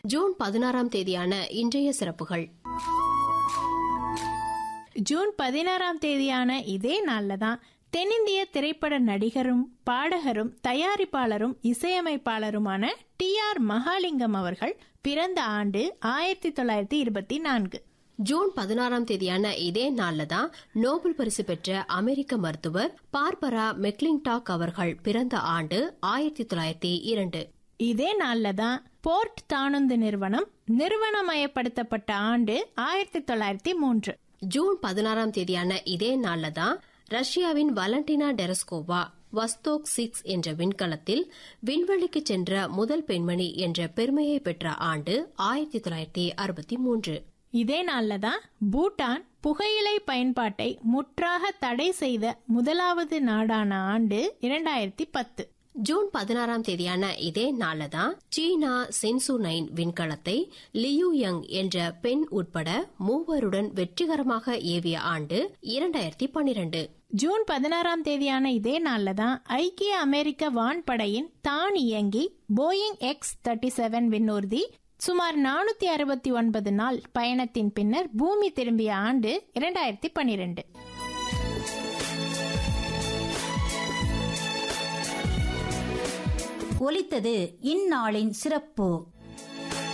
June பதினாறாம் தேதியான இன்றைய சிறப்புகள் ஜூன் பதினாறாம் தேதியான இதே நாள்ல தான் தென்னிந்திய திரைப்பட நடிகரும் பாடகரும் தயாரிப்பாளரும் இசையமைப்பாளருமான டி ஆர் மகாலிங்கம் அவர்கள் பிறந்த ஆண்டு ஆயிரத்தி தொள்ளாயிரத்தி இருபத்தி நான்கு ஜூன் பதினாறாம் தேதியான இதே நாள்ல தான் நோபல் பரிசு பெற்ற அமெரிக்க மருத்துவர் பார்பரா மெக்லிங்டாக் அவர்கள் பிறந்த ஆண்டு ஆயிரத்தி தொள்ளாயிரத்தி இரண்டு இதே நாள்ல தான் போர்ட் தானுந்து நிறுவனம் நிறுவனமயப்படுத்தப்பட்ட ஆண்டு ஆயிரத்தி தொள்ளாயிரத்தி மூன்று ஜூன் பதினாறாம் தேதியான இதே நாள்ல தான் ரஷ்யாவின் வலண்டினா டெரஸ்கோவா வஸ்தோக் சிக்ஸ் என்ற விண்கலத்தில் விண்வெளிக்கு சென்ற முதல் பெண்மணி என்ற பெருமையை பெற்ற ஆண்டு ஆயிரத்தி தொள்ளாயிரத்தி அறுபத்தி மூன்று இதே நாள்ல தான் பூட்டான் புகையிலை பயன்பாட்டை முற்றாக தடை செய்த முதலாவது நாடான ஆண்டு இரண்டாயிரத்தி பத்து ஜூன் பதினாறாம் தேதியான இதே நாள்ல தான் சீனா சென்சு நைன் விண்கலத்தை லியூ யங் என்ற பெண் உட்பட மூவருடன் வெற்றிகரமாக ஏவிய ஆண்டு இரண்டாயிரத்தி பன்னிரண்டு ஜூன் பதினாறாம் தேதியான இதே நாள்ல தான் ஐக்கிய அமெரிக்க வான்படையின் தான் இயங்கி போயிங் எக்ஸ் தேர்ட்டி செவன் விண்ணூர்தி சுமார் நானூத்தி அறுபத்தி ஒன்பது நாள் பயணத்தின் பின்னர் பூமி திரும்பிய ஆண்டு இரண்டாயிரத்தி பன்னிரண்டு ஒலித்தது இந்நாளின் சிறப்பு